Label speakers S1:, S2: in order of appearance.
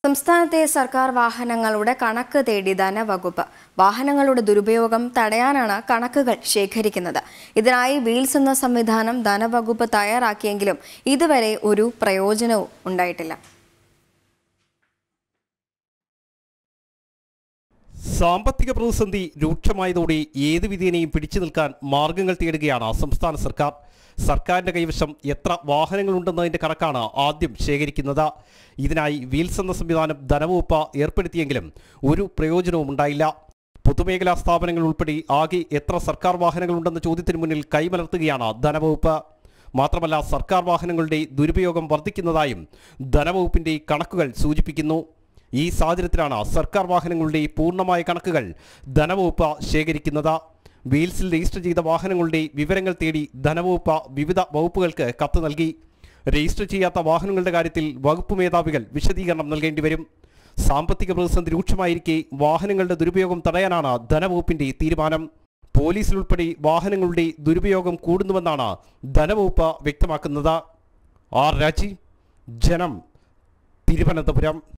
S1: സംസ്ഥാനത്തെ സർക്കാർ വാഹനങ്ങളുടെ കണക്ക് തേടി ധനവകുപ്പ് വാഹനങ്ങളുടെ ദുരുപയോഗം തടയാനാണ് കണക്കുകൾ ശേഖരിക്കുന്നത് ഇതിനായി വീൽസ് എന്ന സംവിധാനം ധനവകുപ്പ് തയ്യാറാക്കിയെങ്കിലും ഇതുവരെ ഒരു പ്രയോജനവും ഉണ്ടായിട്ടില്ല
S2: സാമ്പത്തിക പ്രതിസന്ധി രൂക്ഷമായതോടെ ഏത് വിധേനയും പിടിച്ചു നിൽക്കാൻ മാർഗങ്ങൾ തേടുകയാണ് സംസ്ഥാന സർക്കാർ സർക്കാരിന്റെ കൈവശം എത്ര വാഹനങ്ങളുണ്ടെന്നതിന്റെ കണക്കാണ് ആദ്യം ശേഖരിക്കുന്നത് ഇതിനായി വീൽസ് എന്ന സംവിധാനം ധനവകുപ്പ് ഏർപ്പെടുത്തിയെങ്കിലും ഒരു പ്രയോജനവും ഉണ്ടായില്ല പൊതുമേഖലാ സ്ഥാപനങ്ങൾ ഉൾപ്പെടെ ആകെ എത്ര സർക്കാർ വാഹനങ്ങളുണ്ടെന്ന ചോദ്യത്തിന് മുന്നിൽ കൈമലർത്തുകയാണ് ധനവകുപ്പ് മാത്രമല്ല സർക്കാർ വാഹനങ്ങളുടെ ദുരുപയോഗം വർദ്ധിക്കുന്നതായും ധനവകുപ്പിന്റെ കണക്കുകൾ സൂചിപ്പിക്കുന്നു ഈ സാഹചര്യത്തിലാണ് സർക്കാർ വാഹനങ്ങളുടെ പൂർണ്ണമായ കണക്കുകൾ ധനവകുപ്പ് ശേഖരിക്കുന്നത് വീൽസിൽ രജിസ്റ്റർ ചെയ്ത വാഹനങ്ങളുടെ വിവരങ്ങൾ തേടി ധനവകുപ്പ് വിവിധ വകുപ്പുകൾക്ക് കത്ത് നൽകി രജിസ്റ്റർ ചെയ്യാത്ത വാഹനങ്ങളുടെ കാര്യത്തിൽ വകുപ്പ് മേധാവികൾ വിശദീകരണം നൽകേണ്ടി വരും സാമ്പത്തിക പ്രതിസന്ധി രൂക്ഷമായിരിക്കെ വാഹനങ്ങളുടെ ദുരുപയോഗം തടയാനാണ് ധനവകുപ്പിന്റെ തീരുമാനം പോലീസിലുൾപ്പെടെ വാഹനങ്ങളുടെ ദുരുപയോഗം കൂടുന്നുവെന്നാണ് ധനവകുപ്പ് വ്യക്തമാക്കുന്നത് ആർ രാജി ജനം തിരുവനന്തപുരം